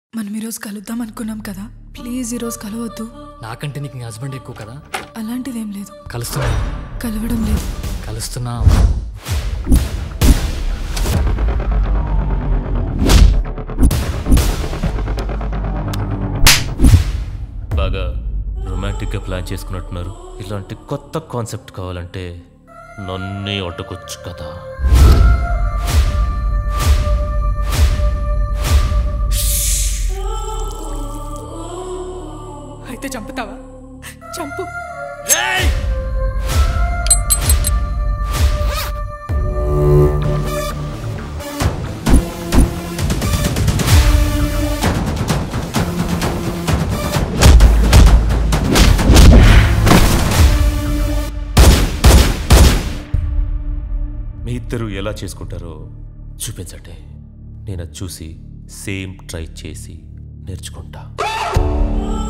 మనం ఈరోజు కలుద్దాం అనుకున్నాం కదా ప్లీజ్ ఈరోజు కలవద్దు నాకంటే నీకు నీ హస్బెండ్ ఎక్కువ కదా అలాంటిదేం లేదు కలుస్తున్నా కలవడం లేదు కలుస్తున్నా బాగా రొమాంటిక్గా ప్లాన్ చేసుకున్నట్టున్నారు ఇలాంటి కొత్త కాన్సెప్ట్ కావాలంటే నన్నే అడ్డుకొచ్చు కదా అయితే చంపుతావా చంపు మీ ఇద్దరు ఎలా చేసుకుంటారో చూపించండి నేను అది చూసి సేమ్ ట్రై చేసి నేర్చుకుంటా